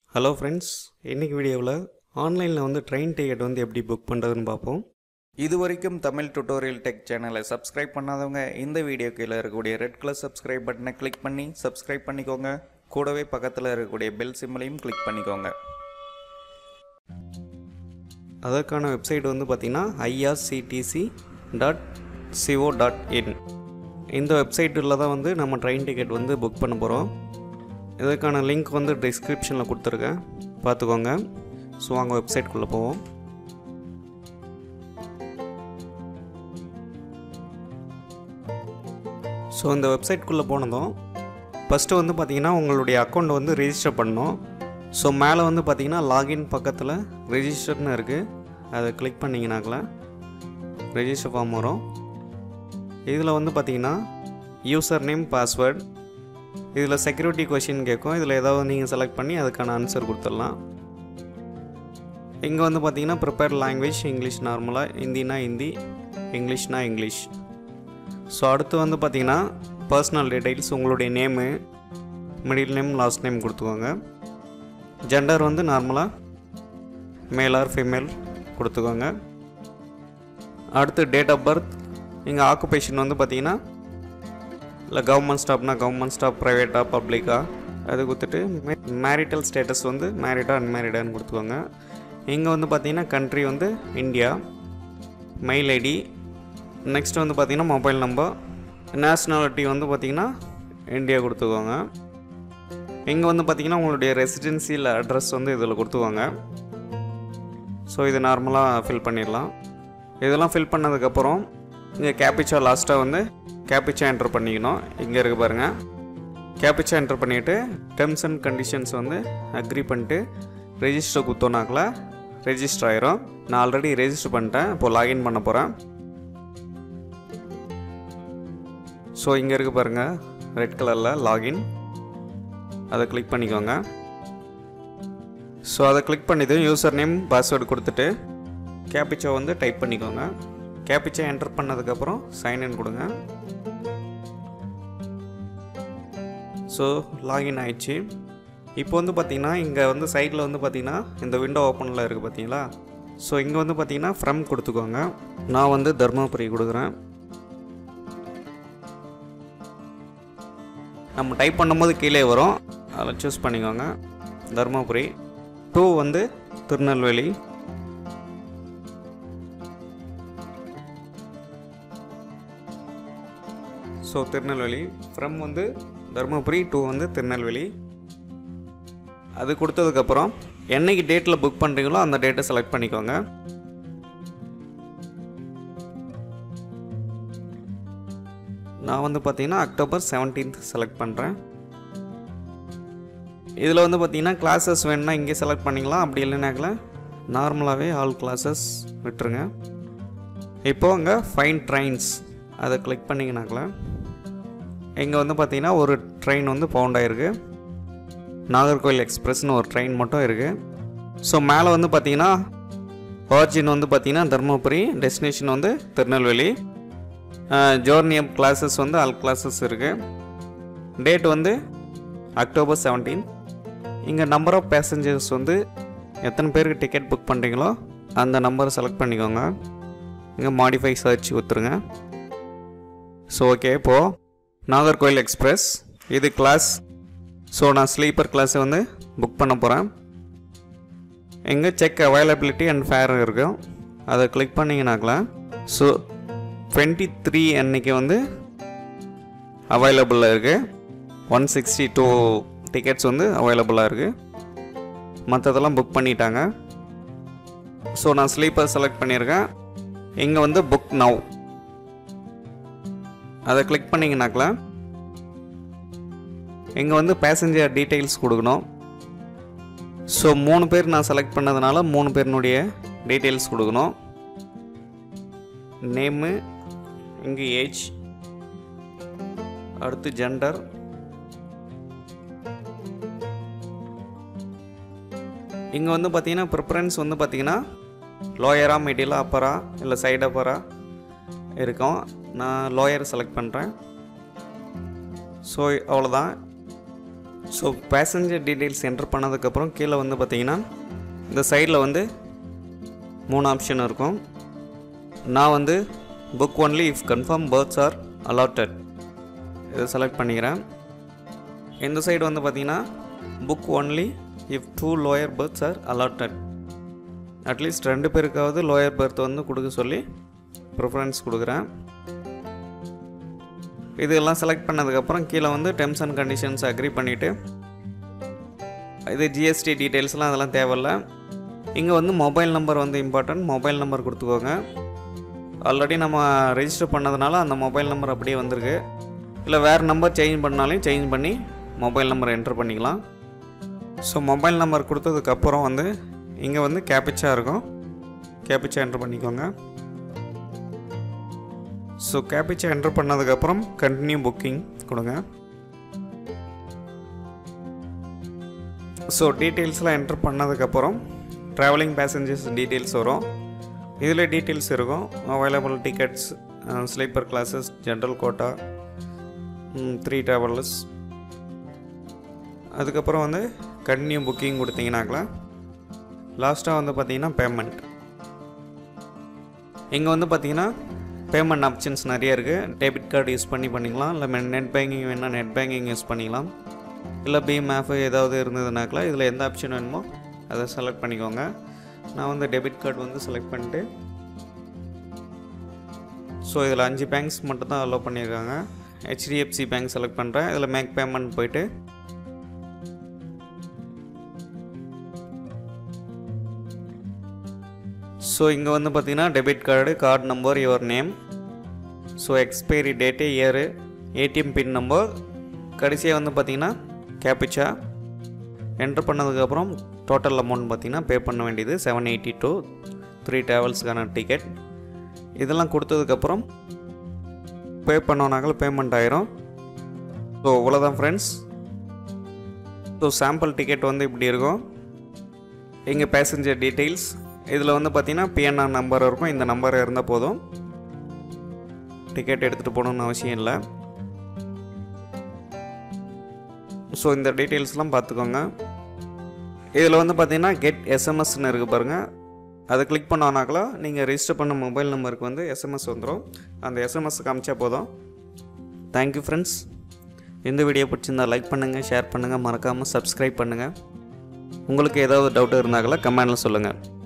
hello friends இன்றைக்கி வீடியோவில் ஆன்லைனில் வந்து ட்ரெயின் டிக்கெட் வந்து எப்படி புக் பண்ணுறதுன்னு பார்ப்போம் இது வரைக்கும் தமிழ் டுட்டோரியல் டெக் சேனலை சப்ஸ்கிரைப் பண்ணாதவங்க இந்த வீடியோ கீழே இருக்கக்கூடிய ரெட் கலர் சப்ஸ்கிரைப் பட்டனை கிளிக் பண்ணி சப்ஸ்கிரைப் பண்ணிக்கோங்க கூடவே பக்கத்தில் இருக்கக்கூடிய பெல் சிம்மலையும் கிளிக் பண்ணிக்கோங்க அதற்கான வெப்சைட் வந்து பார்த்திங்கன்னா IRCTC dot co dot in இந்த வெப்சைட்டில் தான் வந்து நம்ம ட்ரெயின் டிக்கெட் வந்து புக் பண்ண போகிறோம் இதற்கான லிங்க் வந்து டிஸ்கிரிப்ஷனில் கொடுத்துருக்கேன் பார்த்துக்கோங்க ஸோ வாங்க வெப்சைட்குள்ளே போவோம் ஸோ இந்த வெப்சைட்குள்ளே போனதும் ஃபஸ்ட்டு வந்து பார்த்தீங்கன்னா உங்களுடைய அக்கௌண்ட் வந்து ரெஜிஸ்டர் பண்ணணும் ஸோ மேலே வந்து பார்த்தீங்கன்னா லாகின் பக்கத்தில் ரெஜிஸ்டர்னு இருக்குது அதை கிளிக் பண்ணிங்கனாக்கல ரெஜிஸ்டர் ஃபார்ம் வரும் இதில் வந்து பார்த்தீங்கன்னா யூசர் நேம் பாஸ்வேர்ட் இதில் செக்யூரிட்டி கொஷின் கேட்கும் இதில் ஏதாவது நீங்கள் செலக்ட் பண்ணி அதுக்கான ஆன்சர் கொடுத்துடலாம் இங்கே வந்து பார்த்தீங்கன்னா ப்ரிப்பேர் லாங்குவேஜ் இங்கிலீஷ் நார்மலாக ஹிந்தினா ஹிந்தி இங்கிலீஷ்னா இங்கிலீஷ் ஸோ அடுத்து வந்து பார்த்தீங்கன்னா பர்சனல் டீடைல்ஸ் உங்களுடைய name middle name last name கொடுத்துக்கோங்க ஜெண்டர் வந்து நார்மலாக மேல் ஆர் ஃபீமேல் கொடுத்துக்கோங்க அடுத்து டேட் ஆஃப் பர்த் இங்கே ஆக்குபேஷன் வந்து பார்த்தீங்கன்னா இல்லை கவர்மெண்ட் ஸ்டாப்னா கவர்மெண்ட் ஸ்டாப் ப்ரைவேட்டா பப்ளிக்கா அது கொடுத்துட்டு மேரிட்டல் ஸ்டேட்டஸ் வந்து மேரிடா அன்மேரிடான்னு கொடுத்துக்கோங்க இங்கே வந்து பார்த்தீங்கன்னா கண்ட்ரி வந்து இந்தியா மெயில் ஐடி நெக்ஸ்ட் வந்து பார்த்தீங்கன்னா மொபைல் நம்பர் நேஷ்னாலிட்டி வந்து பார்த்தீங்கன்னா இந்தியா கொடுத்துக்கோங்க இங்கே வந்து பார்த்தீங்கன்னா உங்களுடைய ரெசிடென்சியல் அட்ரஸ் வந்து இதில் கொடுத்துக்கோங்க ஸோ இது நார்மலாக ஃபில் பண்ணிடலாம் இதெல்லாம் ஃபில் பண்ணதுக்கப்புறம் இங்கே கேபிச்சா லாஸ்ட்டாக வந்து கேபிச்சா என்டர் பண்ணிக்கணும் இங்கே இருக்கு பாருங்கள் கேபிச்சா என்டர் பண்ணிவிட்டு டெர்ம்ஸ் அண்ட் கண்டிஷன்ஸ் வந்து அக்ரி பண்ணிட்டு ரெஜிஸ்டர் குத்தோனாக்கில் ரெஜிஸ்டர் ஆயிரும் நான் ஆல்ரெடி ரெஜிஸ்டர் பண்ணிட்டேன் இப்போ லாகின் பண்ண போகிறேன் ஸோ இங்கே இருக்கு பாருங்கள் ரெட் கலரில் லாகின் அதை கிளிக் பண்ணிக்கோங்க ஸோ அதை கிளிக் பண்ணிட்டு யூசர் நேம் பாஸ்வேர்டு கொடுத்துட்டு கேபிச்சா வந்து டைப் பண்ணிக்கோங்க கேபிச்சா என்டர் பண்ணதுக்கப்புறம் சைன்இன் கொடுங்க ஸோ லாகின் ஆயிடுச்சு இப்போ வந்து பார்த்தீங்கன்னா இங்கே வந்து சைடில் வந்து பார்த்தீங்கன்னா இந்த விண்டோ ஓப்பனில் இருக்குது பார்த்தீங்களா ஸோ இங்கே வந்து பார்த்தீங்கன்னா ஃப்ரம் கொடுத்துக்கோங்க நான் வந்து தர்மபுரி கொடுக்குறேன் நம்ம டைப் பண்ணும்போது கீழே வரும் அதில் சூஸ் பண்ணிக்கோங்க தர்மபுரி டூ வந்து திருநெல்வேலி ஸோ திருநெல்வேலி ஃப்ரம் வந்து தருமபுரி டூ வந்து திருநெல்வேலி அது கொடுத்ததுக்கப்புறம் என்னைக்கு டேட்டில் புக் பண்ணுறீங்களோ அந்த டேட்டை செலக்ட் பண்ணிக்கோங்க நான் வந்து பார்த்தீங்கன்னா அக்டோபர் செவன்டீன்த் செலக்ட் பண்ணுறேன் இதில் வந்து பார்த்தீங்கன்னா கிளாஸஸ் வேணுன்னா இங்கே செலக்ட் பண்ணிக்கலாம் அப்படி இல்லைனாக்கல நார்மலாகவே ஆல் கிளாஸஸ் விட்டுருங்க இப்போ அங்கே ஃபைன் ட்ரெயின்ஸ் அதை கிளிக் பண்ணிங்கனாக்கல இங்கே வந்து பார்த்தீங்கன்னா ஒரு ட்ரெயின் வந்து பவுண்ட் ஆகிருக்கு நாகர்கோவில் எக்ஸ்பிரஸ்னு ஒரு ட்ரெயின் மட்டும் இருக்குது ஸோ மேலே வந்து பார்த்தீங்கன்னா ஆர்ஜின் வந்து பார்த்தீங்கன்னா தருமபுரி டெஸ்டினேஷன் வந்து திருநெல்வேலி ஜோர்னியம் கிளாஸஸ் வந்து ஆல் கிளாஸஸ் இருக்குது டேட் வந்து அக்டோபர் செவன்டீன் இங்கே நம்பர் ஆஃப் பேசஞ்சர்ஸ் வந்து எத்தனை பேருக்கு டிக்கெட் புக் பண்ணுறீங்களோ அந்த நம்பரை செலக்ட் பண்ணிக்கோங்க இங்கே மாடிஃபை சர்ச் கொடுத்துருங்க ஸோ ஓகே இப்போது நாகர்கோவில் எக்ஸ்பிரஸ் இது கிளாஸ் ஸோ நான் ஸ்லீப்பர் கிளாஸை வந்து புக் பண்ண போகிறேன் எங்கே செக் அவைலபிலிட்டி அண்ட் ஃபேர் இருக்கும் அதை கிளிக் பண்ணிங்கனாக்கல ஸோ டுவெண்ட்டி த்ரீ அன்னைக்கு வந்து அவைலபிளாக இருக்குது ஒன் சிக்ஸ்டி டூ டிக்கெட்ஸ் வந்து அவைலபிளாக இருக்குது மற்றதெல்லாம் புக் பண்ணிட்டாங்க ஸோ நான் ஸ்லீப்பர் செலக்ட் பண்ணியிருக்கேன் இங்கே வந்து புக் நவ் அதை கிளிக் பண்ணிங்கனாக்கல இங்கே வந்து பேசஞ்சர் டீட்டெயில்ஸ் கொடுக்கணும் ஸோ மூணு பேர் நான் செலக்ட் பண்ணதுனால மூணு பேரினுடைய டீட்டெயில்ஸ் கொடுக்கணும் நேமு இங்கே ஏஜ் அடுத்து ஜெண்டர் இங்கே வந்து பார்த்தீங்கன்னா ப்ரிஃபரன்ஸ் வந்து பார்த்தீங்கன்னா லோயரா மிடிலா அப்பரா இல்லை சைடு அப்பரா இருக்கும் நான் லோயர் செலக்ட் பண்ணுறேன் ஸோ அவ்வளோதான் ஸோ பேசஞ்சர் டீட்டெயில்ஸ் என்டர் பண்ணதுக்கப்புறம் கீழே வந்து பார்த்தீங்கன்னா இந்த சைடில் வந்து மூணு ஆப்ஷன் இருக்கும் நான் வந்து book only if confirm berths are allotted இதை செலக்ட் பண்ணிக்கிறேன் இந்த சைடு வந்து பார்த்தீங்கன்னா book only if two lower berths are allotted at least ரெண்டு பேருக்காவது லோயர் பெர்த் வந்து கொடுக்க சொல்லி ப்ரிஃபரன்ஸ் கொடுக்குறேன் இதெல்லாம் செலக்ட் பண்ணதுக்கப்புறம் கீழே வந்து டெர்ம்ஸ் அண்ட் கண்டிஷன்ஸ் அக்ரி பண்ணிவிட்டு இது ஜிஎஸ்டி டீட்டெயில்ஸ்லாம் அதெல்லாம் தேவையில்ல இங்கே வந்து மொபைல் நம்பர் வந்து இம்பார்ட்டன்ட் மொபைல் நம்பர் கொடுத்துக்கோங்க ஆல்ரெடி நம்ம ரெஜிஸ்டர் பண்ணதுனால அந்த மொபைல் நம்பர் அப்படியே வந்திருக்கு இல்லை வேறு நம்பர் சேஞ்ச் பண்ணாலையும் சேஞ்ச் பண்ணி மொபைல் நம்பர் என்டர் பண்ணிக்கலாம் ஸோ மொபைல் நம்பர் கொடுத்ததுக்கப்புறம் வந்து இங்கே வந்து கேபிச்சா இருக்கும் கேபிச்சா என்டர் பண்ணிக்கோங்க ஸோ கேபிச்சா என்டர் பண்ணதுக்கப்புறம் கண்டினியூ புக்கிங் கொடுங்க ஸோ டீட்டெயில்ஸ்லாம் என்டர் பண்ணதுக்கப்புறம் ட்ராவலிங் பேசஞ்சர்ஸ் டீட்டெயில்ஸ் வரும் இதில் டீட்டெயில்ஸ் இருக்கும் available tickets sleeper classes general quota three travellers அதுக்கப்புறம் வந்து கண்டினியூ புக்கிங் கொடுத்தீங்கன்னாக்கா லாஸ்ட்டாக வந்து பார்த்தீங்கன்னா பேமெண்ட் இங்கே வந்து பார்த்தீங்கன்னா பேமெண்ட் ஆப்ஷன்ஸ் நிறைய இருக்குது டெபிட் கார்டு யூஸ் பண்ணி பண்ணிக்கலாம் இல்லை நெட் பேங்கிங் வேணால் நெட் பேங்கிங் யூஸ் பண்ணிக்கலாம் இல்லை பீம் ஆஃப் ஏதாவது இருந்ததுனாக்கா இதில் எந்த ஆப்ஷன் வேணுமோ அதை செலக்ட் பண்ணிக்கோங்க நான் வந்து டெபிட் கார்டு வந்து செலக்ட் பண்ணிட்டு ஸோ இதில் அஞ்சு பேங்க்ஸ் மட்டும் தான் அலோவ் பண்ணியிருக்காங்க ஹெச்டிஎஃப்சி பேங்க் செலக்ட் பண்ணுறேன் இதில் மேக் பேமெண்ட் போயிட்டு ஸோ இங்கே வந்து பார்த்தீங்கன்னா debit card card number your name so expiry date year ATM pin number கடைசியாக வந்து பார்த்தீங்கன்னா கேபிச்சா என்டர் பண்ணதுக்கப்புறம் டோட்டல் அமௌண்ட் பார்த்தீங்கன்னா பே பண்ண வேண்டியது செவன் எயிட்டி டூ த்ரீ ட்ராவல்ஸ்க்கான டிக்கெட் இதெல்லாம் கொடுத்ததுக்கப்புறம் பே பண்ணோனாக்கல பேமெண்ட் ஆயிரும் ஸோ இவ்வளோதான் ஃப்ரெண்ட்ஸ் ஸோ சாம்பிள் டிக்கெட் வந்து இப்படி இருக்கும் இங்கே பேசஞ்சர் டீட்டெயில்ஸ் இதில் வந்து பார்த்தீங்கன்னா பிஎன்ஆர் நம்பர் இருக்கும் இந்த நம்பர் இருந்தால் போதும் டிக்கெட் எடுத்துகிட்டு போகணுன்னு அவசியம் இல்லை ஸோ இந்த டீட்டெயில்ஸ்லாம் பார்த்துக்கோங்க இதில் வந்து பார்த்தீங்கன்னா கெட் எஸ்எம்எஸ்ன்னு இருக்குது பாருங்கள் அதை கிளிக் பண்ணோன்னாக்கலா நீங்கள் ரெஜிஸ்டர் பண்ண மொபைல் நம்பருக்கு வந்து எஸ்எம்எஸ் வந்துடும் அந்த எஸ்எம்எஸ் காமிச்சா போதும் தேங்க்யூ ஃப்ரெண்ட்ஸ் இந்த வீடியோ பிடிச்சிருந்தா லைக் பண்ணுங்கள் ஷேர் பண்ணுங்கள் மறக்காமல் சப்ஸ்கிரைப் பண்ணுங்கள் உங்களுக்கு ஏதாவது டவுட் இருந்தாங்களா கமெண்டில் சொல்லுங்கள்